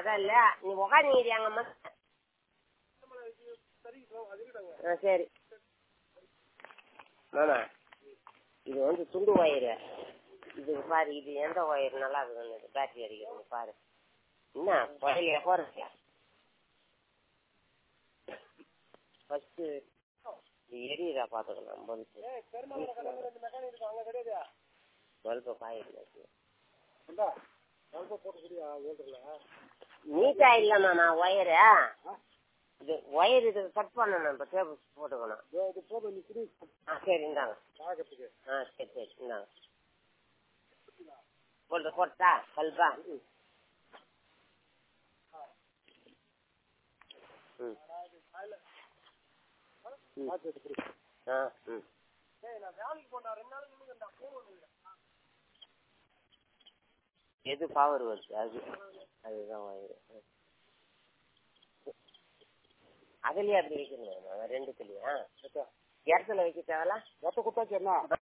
அதான் இல்ல நீ உக்காந்துங்கிறியாங்கம்மா ஆ சரி மாமா இது வந்து துண்டு ஒயரு இது பாரு இது எந்த ஒயர் நல்லா இருக்குன்னு பேட்டரி அடிக்கிறது பாரு என்ன குறையில போறீங்க ஃபர்ஸ்ட் எரியுதா பாத்துக்கலாம் பல்பு பல்பு காயிருக்கு நீட்டா இல்லம்மா நான் ஒயரு இது ஒயர் இது கட் பண்ணணும் இப்போ டேபிள் போட்டுக்கணும் ஆ சரி இந்தாங்க ஆ சரி சரி இந்தாங்க போட்டு போட்டா பல்பா ம் ம் ஆ ம் எது பவர் வருது அது அதுதான் ஒயரு அதுலயே அப்படி வைக்கணும் ரெண்டுத்துலயா இடத்துல வைக்க தேவையில்ல ஒத்த குத்தாச்சு என்ன